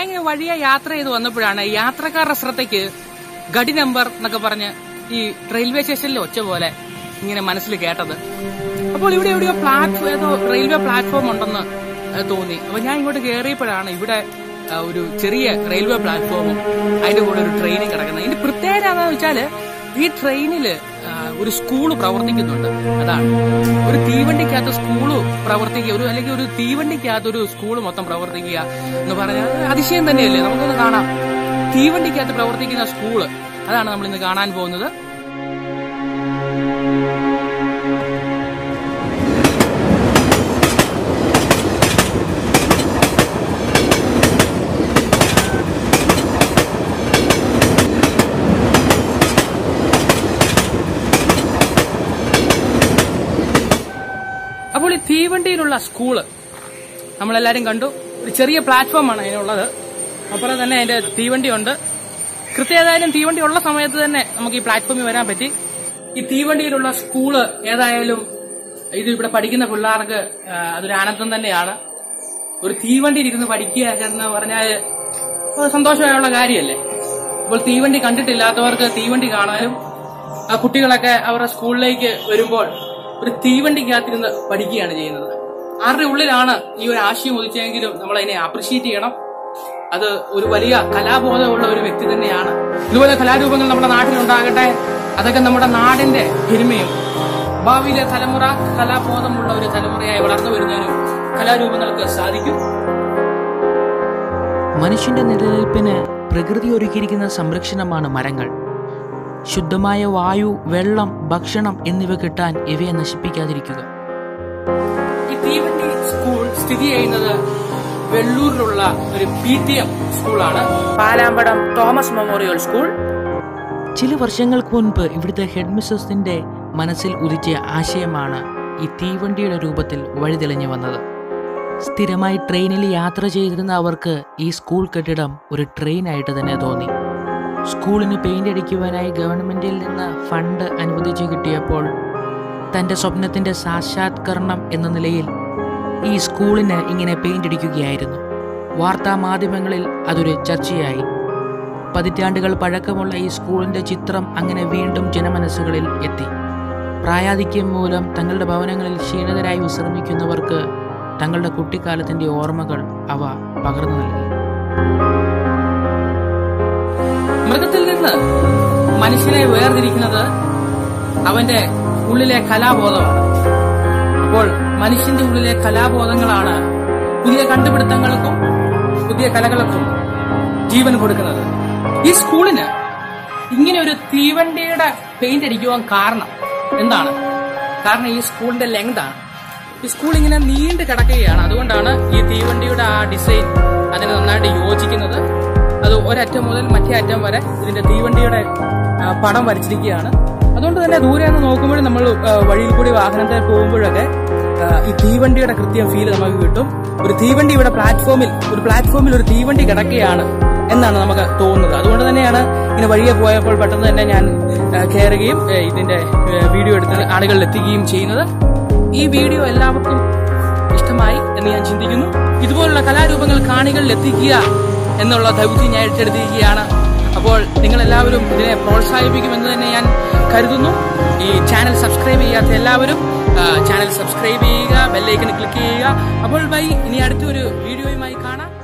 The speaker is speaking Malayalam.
ഞാനിങ്ങനെ വഴിയെ യാത്ര ചെയ്ത് വന്നപ്പോഴാണ് യാത്രക്കാരുടെ ശ്രദ്ധയ്ക്ക് ഗഡി നമ്പർ എന്നൊക്കെ പറഞ്ഞ് ഈ റെയിൽവേ സ്റ്റേഷനിലെ ഒച്ച പോലെ ഇങ്ങനെ മനസ്സിൽ കേട്ടത് അപ്പോൾ ഇവിടെ എവിടെയോ പ്ലാറ്റ്ഫോം ഏതോ റെയിൽവേ പ്ലാറ്റ്ഫോം ഉണ്ടെന്ന് ഏഹ്, തോന്നി അപ്പൊ ഞാൻ ഇങ്ങോട്ട് കയറിയപ്പോഴാണ് ഇവിടെ ഏഹ്, ഒരു ചെറിയ റെയിൽവേ പ്ലാറ്റ്ഫോമും അതിന്റെ കൂടെ ഒരു ട്രെയിനും കിടക്കുന്നത് ഇതിന്റെ പ്രത്യേകത എന്താണെന്ന് വെച്ചാല് ഈ ട്രെയിനില് ആ, ഒരു സ്കൂള് പ്രവർത്തിക്കുന്നുണ്ട് അതാണ് ഒരു തീവണ്ടിക്കകത്ത് സ്കൂള് പ്രവർത്തിക്കുക ഒരു അല്ലെങ്കിൽ ഒരു തീവണ്ടിക്കകത്ത് ഒരു സ്കൂള് മൊത്തം പ്രവർത്തിക്കുക എന്ന് പറഞ്ഞാൽ അത് അതിശയം തന്നെയല്ലേ നമുക്കൊന്ന് കാണാം തീവണ്ടിക്കകത്ത് പ്രവർത്തിക്കുന്ന സ്കൂള് അതാണ് നമ്മൾ ഇന്ന് കാണാൻ പോകുന്നത് അപ്പോൾ ഈ തീവണ്ടിയിലുള്ള സ്കൂള് നമ്മളെല്ലാരും കണ്ടു ഒരു ചെറിയ പ്ലാറ്റ്ഫോമാണ് അതിനുള്ളത് അപ്പുറം തന്നെ അതിന്റെ തീവണ്ടി ഉണ്ട് കൃത്യം ഏതായാലും തീവണ്ടി ഉള്ള സമയത്ത് തന്നെ നമുക്ക് ഈ പ്ലാറ്റ്ഫോമിൽ വരാൻ പറ്റി ഈ തീവണ്ടിയിലുള്ള സ്കൂള് ഏതായാലും ഇത് ഇവിടെ പഠിക്കുന്ന പിള്ളേർക്ക് ആ, അതൊരു ആനന്ദം തന്നെയാണ് ഒരു തീവണ്ടിയിൽ ഇരുന്ന് പഠിക്കുക എന്ന് പറഞ്ഞാൽ ഒരു സന്തോഷമായുള്ള കാര്യമല്ലേ അപ്പോൾ തീവണ്ടി കണ്ടിട്ടില്ലാത്തവർക്ക് തീവണ്ടി കാണാനും ആ കുട്ടികളൊക്കെ അവരുടെ സ്കൂളിലേക്ക് വരുമ്പോൾ ഒരു തീവണ്ടിക്കകത്തിരുന്ന് പഠിക്കുകയാണ് ചെയ്യുന്നത് ആരുടെ ഉള്ളിലാണ് ഈ ഒരു ആശയം ഉദിച്ചെങ്കിലും നമ്മൾ അതിനെ അപ്രിഷിയേറ്റ് ചെയ്യണം അത് ഒരു വലിയ കലാബോധമുള്ള ഒരു വ്യക്തി തന്നെയാണ് ഇതുപോലെ കലാരൂപങ്ങൾ നമ്മുടെ നാട്ടിലുണ്ടാകട്ടെ അതൊക്കെ നമ്മുടെ നാടിന്റെ പെരുമയും ഭാവിയിലെ തലമുറ കലാബോധമുള്ള ഒരു തലമുറയായി വളർന്നു വരുന്നതിനും കലാരൂപങ്ങൾക്ക് സാധിക്കും മനുഷ്യന്റെ നിലനിൽപ്പിന് പ്രകൃതി ഒരുക്കിയിരിക്കുന്ന സംരക്ഷണമാണ് മരങ്ങൾ ശുദ്ധമായ വായു വെള്ളം ഭക്ഷണം എന്നിവ കിട്ടാൻ ഇവയെ നശിപ്പിക്കാതിരിക്കുക ഈ തീവണ്ടി സ്കൂൾ സ്ഥിതി ചെയ്യുന്നത് വെള്ളൂരിലുള്ള ഒരു പി ടി എം സ്കൂളാണ് പാലാമ്പടം തോമസ് മെമ്മോറിയൽ സ്കൂൾ ചില വർഷങ്ങൾക്ക് മുൻപ് ഇവിടുത്തെ ഹെഡ് മിസ്സസിന്റെ മനസ്സിൽ ഉദിച്ച ആശയമാണ് ഈ തീവണ്ടിയുടെ രൂപത്തിൽ വഴിതെളിഞ്ഞു വന്നത് സ്ഥിരമായി ട്രെയിനിൽ യാത്ര ചെയ്തിരുന്ന അവർക്ക് ഈ സ്കൂൾ കെട്ടിടം ഒരു ട്രെയിനായിട്ട് തന്നെ തോന്നി സ്കൂളിന് പെയിന്റ് അടിക്കുവാനായി ഗവൺമെന്റിൽ നിന്ന് ഫണ്ട് അനുവദിച്ചു കിട്ടിയപ്പോൾ തന്റെ സ്വപ്നത്തിന്റെ സാക്ഷാത്കരണം എന്ന നിലയിൽ ഈ സ്കൂളിന് ഇങ്ങനെ പെയിന്റ് അടിക്കുകയായിരുന്നു വാർത്താ മാധ്യമങ്ങളിൽ അതൊരു ചർച്ചയായി പതിറ്റാണ്ടുകൾ പഴക്കമുള്ള ഈ സ്കൂളിന്റെ ചിത്രം അങ്ങനെ വീണ്ടും ജനമനസ്സുകളിൽ എത്തി പ്രായാധിക്യം മൂലം തങ്ങളുടെ ഭവനങ്ങളിൽ ക്ഷീണിതരായി വിശ്രമിക്കുന്നവർക്ക് തങ്ങളുടെ കുട്ടിക്കാലത്തിന്റെ ഓർമ്മകൾ അവ പകർന്നു നൽകി മൃഗത്തിൽ നിന്ന് മനുഷ്യനെ വേർതിരിക്കുന്നത് അവന്റെ ഉള്ളിലെ കലാബോധമാണ് അപ്പോൾ മനുഷ്യന്റെ ഉള്ളിലെ കലാബോധങ്ങളാണ് പുതിയ കണ്ടുപിടുത്തങ്ങൾക്കും പുതിയ കലകൾക്കും ജീവൻ കൊടുക്കുന്നത് ഈ സ്കൂളിന് ഇങ്ങനെ ഒരു തീവണ്ടിയുടെ പെയിന്റ് അടിക്കുവാൻ കാരണം എന്താണ് കാരണം ഈ സ്കൂളിന്റെ ലെങ്ത് ആണ് ഈ സ്കൂൾ ഇങ്ങനെ നീണ്ടു കിടക്കുകയാണ് അതുകൊണ്ടാണ് ഈ തീവണ്ടിയുടെ ആ ഡിസൈൻ അതിന് നന്നായിട്ട് യോജിക്കുന്നത് അത് ഒരറ്റം മുതൽ മറ്റേ അറ്റം വരെ ഇതിന്റെ തീവണ്ടിയുടെ ആ, പടം വരച്ചിരിക്കുകയാണ് അതുകൊണ്ട് തന്നെ ദൂരെ നിന്ന് നോക്കുമ്പോഴും നമ്മൾ ആ, വഴിയിൽ കൂടി വാഹനത്തിൽ പോകുമ്പോഴൊക്കെ ആ, ഈ തീവണ്ടിയുടെ കൃത്യം ഫീൽ നമുക്ക് കിട്ടും ഒരു തീവണ്ടി ഇവിടെ പ്ലാറ്റ്ഫോമിൽ ഒരു പ്ലാറ്റ്ഫോമിൽ ഒരു തീവണ്ടി കിടക്കുകയാണ് എന്നാണ് നമുക്ക് തോന്നുന്നത് അതുകൊണ്ട് തന്നെയാണ് ഇങ്ങനെ വഴിയെ പോയപ്പോൾ പെട്ടെന്ന് തന്നെ ഞാൻ ആ, കയറുകയും ഏ, ഇതിന്റെ ഏ, വീഡിയോ എടുത്ത് ആളുകളിൽ എത്തിക്കുകയും ചെയ്യുന്നത് ഈ വീഡിയോ എല്ലാവർക്കും ഇഷ്ടമായി എന്ന് ഞാൻ ചിന്തിക്കുന്നു ഇതുപോലുള്ള കലാരൂപങ്ങൾ കാണികളിൽ എത്തിക്കുക എന്നുള്ള ദൗത്യം ഞാൻ ഏറ്റെടുത്തിരിക്കുകയാണ് അപ്പോൾ നിങ്ങൾ എല്ലാവരും ഇതിനെ പ്രോത്സാഹിപ്പിക്കുമെന്ന് തന്നെ ഞാൻ കരുതുന്നു ഈ ചാനൽ സബ്സ്ക്രൈബ് ചെയ്യാത്ത എല്ലാവരും ആ, ചാനൽ സബ്സ്ക്രൈബ് ചെയ്യുക ബെല്ലൈക്കൺ ക്ലിക്ക് ചെയ്യുക അപ്പോൾ ബൈ ഇനി അടുത്തൊരു വീഡിയോയുമായി കാണാം